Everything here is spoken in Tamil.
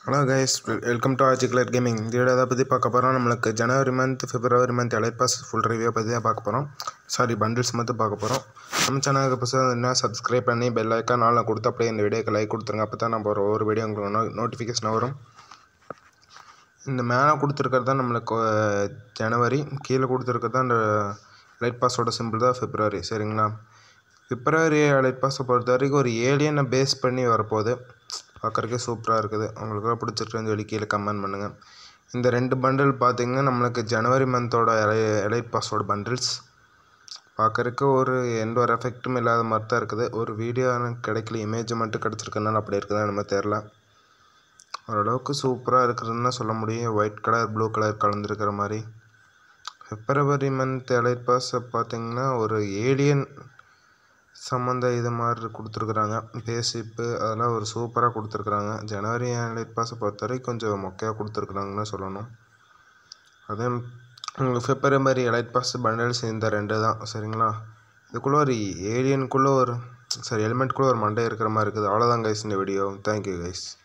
hello guys welcome to RG colour gaming இந்த வீடியோ எதை பற்றி பார்க்க போகிறோம் நம்மளுக்கு ஜனவரி மந்த் பிப்ரவரி month elite pass full review பற்றி தான் பார்க்க போகிறோம் சாரி பண்டில்ஸ் மட்டும் பார்க்க போகிறோம் நம்ம சேனலுக்கு புதுசாக என்ன சப்ஸ்கிரைப் பண்ணி பெல் ஐக்கான் நாளில் கொடுத்து அப்படியே இந்த வீடியோக்கு லைக் கொடுத்துருங்க அப்போ தான் நம்ம ஒரு ஒரு வீடியோ உங்களுக்கு நோ நோட்டிஃபிகேஷன் வரும் இந்த மேலே கொடுத்துருக்கிறது தான் நம்மளுக்கு அஹ், ஜனவரி கீழே கொடுத்துருக்கிறது தான் இந்த லைட் பாஸோட சிம்பிள் தான் பிப்ரவரி சரிங்களா பிப்ரவரி லைட் பாஸை பொறுத்த வரைக்கும் ஒரு ஏலியனை பேஸ் பண்ணி வரப்போகுது பார்க்குறக்கே சூப்பராக இருக்குது உங்களுக்குலாம் பிடிச்சிருக்குன்னு சொல்லி கீழே கமெண்ட் பண்ணுங்கள் இந்த ரெண்டு பண்டில் பார்த்தீங்கன்னா நம்மளுக்கு ஜனவரி மந்தோட எலைட் பாஸோட பண்டில்ஸ் பார்க்குறக்கு ஒரு எந்த ஒரு எஃபெக்ட்டும் இல்லாத மாதிரி தான் இருக்குது ஒரு வீடியோ எனக்கு கிடைக்கல இமேஜ் மட்டும் கிடச்சிருக்கனால அப்படி இருக்குதா நம்ம தெரில ஓரளவுக்கு சூப்பராக இருக்குதுன்னு சொல்ல முடியும் ஒயிட் கலர் ப்ளூ கலர் கலந்துருக்கிற மாதிரி பிப்ரவரி மந்த் எலைட் பாஸை பார்த்தீங்கன்னா ஒரு ஏலியன் சம்மந்த இது மாதிரி கொடுத்துருக்குறாங்க பேசிப்பு அதெல்லாம் ஒரு சூப்பராக கொடுத்துருக்குறாங்க ஜனவரி எலைட் பாஸை பொறுத்த வரைக்கும் கொஞ்சம் மொக்கையாக கொடுத்துருக்குறாங்கன்னு சொல்லணும் அதே உங்களுக்கு பிப்ரவரி எலைட் பாஸ் பண்டல்ஸ் இந்த ரெண்டு தான் சரிங்களா இதுக்குள்ளே ஒரு ஏலியனுக்குள்ளே ஒரு சரி எலிமெண்ட்குள்ளே ஒரு மண்டை இருக்கிற மாதிரி இருக்குது அவ்வளோதான் கைஸ் இந்த வீடியோ தேங்க்யூ கைஸ்